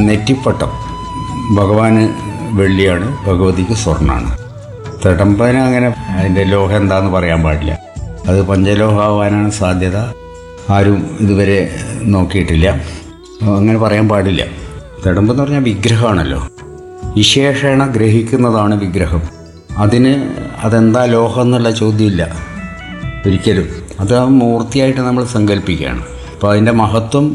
നെറ്റിപ്പട്ടം ഭഗവാന് വെള്ളിയാണ് ഭഗവതിക്ക് സ്വർണ്ണമാണ് തിടമ്പന അങ്ങനെ അതിൻ്റെ ലോഹം എന്താന്ന് പറയാൻ പാടില്ല അത് പഞ്ചലോഹമാവാനാണ് സാധ്യത ആരും ഇതുവരെ നോക്കിയിട്ടില്ല അങ്ങനെ പറയാൻ പാടില്ല തിടമ്പെന്ന് പറഞ്ഞാൽ വിഗ്രഹമാണല്ലോ വിശേഷണ ഗ്രഹിക്കുന്നതാണ് വിഗ്രഹം അതിന് അതെന്താ ലോഹം എന്നുള്ള ചോദ്യമില്ല ഒരിക്കലും അത് ആ മൂർത്തിയായിട്ട് നമ്മൾ സങ്കല്പിക്കുകയാണ് അപ്പോൾ അതിൻ്റെ മഹത്വം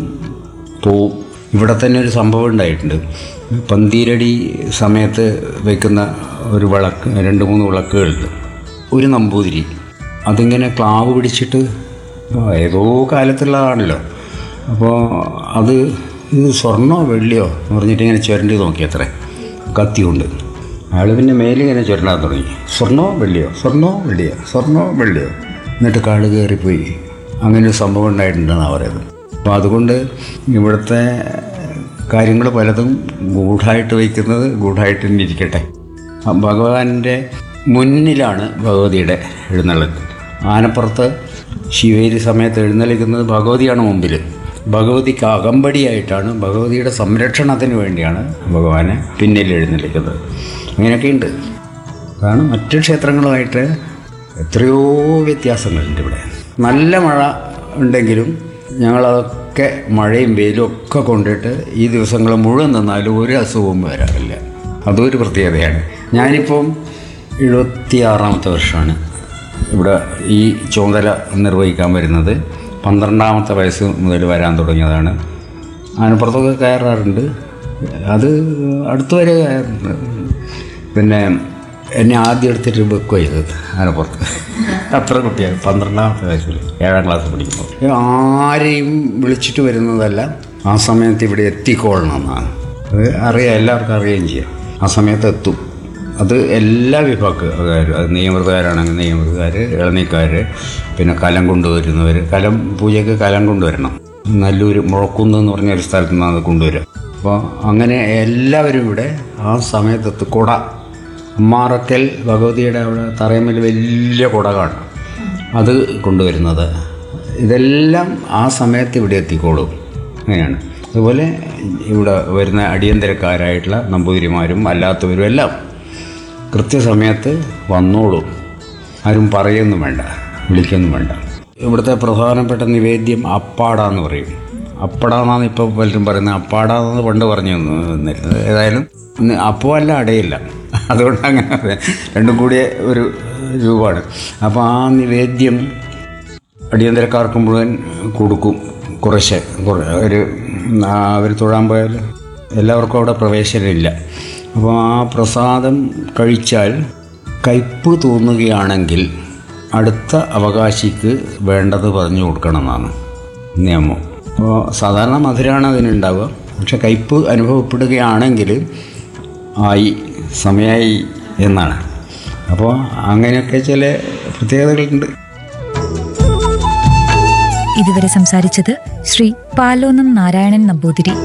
പോവും ഇവിടെ തന്നെ ഒരു സംഭവം ഉണ്ടായിട്ടുണ്ട് പന്തീരടി സമയത്ത് വെക്കുന്ന ഒരു വിളക്ക് രണ്ട് മൂന്ന് വിളക്കുകളുണ്ട് ഒരു നമ്പൂതിരി അതിങ്ങനെ ക്ലാവ് പിടിച്ചിട്ട് ആ, ഏതോ കാലത്തുള്ളതാണല്ലോ അപ്പോൾ അത് ഇത് സ്വർണ്ണോ വെള്ളിയോ എന്ന് പറഞ്ഞിട്ട് ഇങ്ങനെ ചുരണ്ടി നോക്കി അത്രേ കത്തി കൊണ്ട് അയാൾ പിന്നെ മേലിങ്ങനെ ചുരണ്ടാൻ തുടങ്ങി സ്വർണ്ണോ വെള്ളിയോ സ്വർണ്ണോ വെള്ളിയോ സ്വർണ്ണോ വെള്ളിയോ എന്നിട്ട് കാട് കയറിപ്പോയി അങ്ങനെ ഒരു സംഭവം ഉണ്ടായിട്ടുണ്ടെന്നാണ് പറയുന്നത് അപ്പോൾ അതുകൊണ്ട് ഇവിടുത്തെ കാര്യങ്ങൾ പലതും ഗൂഢായിട്ട് വയ്ക്കുന്നത് ഗൂഢായിട്ട് തന്നെ ഇരിക്കട്ടെ ആ ഭഗവാന്റെ മുന്നിലാണ് ഭഗവതിയുടെ എഴുന്നള്ളത്ത് ആനപ്പുറത്ത് ശിവേരി സമയത്ത് എഴുന്നള്ളിക്കുന്നത് ഭഗവതിയാണ് മുമ്പിൽ ഭഗവതിക്ക് അകമ്പടിയായിട്ടാണ് ഭഗവതിയുടെ സംരക്ഷണത്തിന് വേണ്ടിയാണ് ഭഗവാനെ പിന്നിൽ എഴുന്നള്ളിക്കുന്നത് അങ്ങനെയൊക്കെയുണ്ട് അതാണ് മറ്റു ക്ഷേത്രങ്ങളുമായിട്ട് എത്രയോ വ്യത്യാസങ്ങളുണ്ട് ഇവിടെ നല്ല മഴ ഉണ്ടെങ്കിലും ഞങ്ങളതൊക്കെ മഴയും വെയിലും ഒക്കെ കൊണ്ടിട്ട് ഈ ദിവസങ്ങൾ മുഴുവൻ നിന്നാലും ഒരു അസുഖവും വരാറില്ല അതും ഒരു പ്രത്യേകതയാണ് ഞാനിപ്പം എഴുപത്തിയാറാമത്തെ വർഷമാണ് ഇവിടെ ഈ ചുമതല നിർവഹിക്കാൻ വരുന്നത് പന്ത്രണ്ടാമത്തെ വയസ്സ് മുതൽ വരാൻ തുടങ്ങിയതാണ് ആനപ്പുറത്തൊക്കെ കയറാറുണ്ട് അത് അടുത്ത് വരെ കയറുന്നുണ്ട് പിന്നെ എന്നെ ആദ്യം എടുത്തിട്ട് വെക്കുക ചെയ്തത് ആനപ്പുറത്ത് അത്ര കുട്ടിയാണ് പന്ത്രണ്ടാമത്തെ വയസ്സിൽ ഏഴാം ക്ലാസ് പഠിക്കുമ്പോൾ ആരെയും വിളിച്ചിട്ട് വരുന്നതല്ല ആ സമയത്ത് ഇവിടെ എത്തിക്കൊള്ളണം എന്നാണ് അത് അറിയാം എല്ലാവർക്കും അറിയുകയും ചെയ്യാം ആ സമയത്ത് എത്തും അത് എല്ലാ വിഭാഗക്കാരും അത് നിയമൃതകാരാണെങ്കിൽ നിയമൃതക്കാർ ഇളനീക്കാർ പിന്നെ കലം കൊണ്ടുവരുന്നവർ കലം പൂജയ്ക്ക് കലം കൊണ്ടുവരണം നല്ലൊരു മുഴക്കുന്ന് എന്ന് പറഞ്ഞ ഒരു സ്ഥലത്ത് നിന്നാണ് അത് കൊണ്ടുവരിക അപ്പോൾ അങ്ങനെ എല്ലാവരും ഇവിടെ ആ സമയത്തെത്ത് കുട അമ്മാറക്കൽ ഭഗവതിയുടെ അവിടെ തറയമ്മൽ വലിയ കുട കാണും അത് കൊണ്ടുവരുന്നത് ഇതെല്ലാം ആ സമയത്ത് ഇവിടെ എത്തിക്കോളും അങ്ങനെയാണ് അതുപോലെ ഇവിടെ വരുന്ന അടിയന്തരക്കാരായിട്ടുള്ള നമ്പൂതിരിമാരും അല്ലാത്തവരും എല്ലാം കൃത്യസമയത്ത് വന്നോളും ആരും പറയൊന്നും വേണ്ട വിളിക്കൊന്നും വേണ്ട ഇവിടുത്തെ പ്രധാനപ്പെട്ട നിവേദ്യം അപ്പാടാന്ന് പറയും അപ്പടാന്നാണ് ഇപ്പോൾ പലരും പറയുന്നത് അപ്പാടാന്ന് പണ്ട് പറഞ്ഞു തന്നിരുന്നത് ഏതായാലും ഇന്ന് അപ്പോൾ അല്ല അടയില്ല അതുകൊണ്ട് അങ്ങനെ രണ്ടും കൂടിയ ഒരു രൂപമാണ് അപ്പോൾ ആ നിവേദ്യം അടിയന്തരക്കാർക്ക് മുഴുവൻ കൊടുക്കും കുറച്ച് കുറേ ഒരു അവർ തൊഴാൻ പോയാൽ എല്ലാവർക്കും അവിടെ പ്രവേശനമില്ല അപ്പോൾ ആ പ്രസാദം കഴിച്ചാൽ കയ്പ് തോന്നുകയാണെങ്കിൽ അടുത്ത അവകാശിക്ക് വേണ്ടത് പറഞ്ഞു കൊടുക്കണമെന്നാണ് നിയമം അപ്പോൾ സാധാരണ മധുരമാണ് അതിനുണ്ടാവുക പക്ഷെ കയ്പ് അനുഭവപ്പെടുകയാണെങ്കിൽ ആയി സമയമായി എന്നാണ് അപ്പോൾ അങ്ങനെയൊക്കെ ചില പ്രത്യേകതകളുണ്ട് ഇതുവരെ സംസാരിച്ചത് ശ്രീ പാലോനം നാരായണൻ നമ്പൂതിരി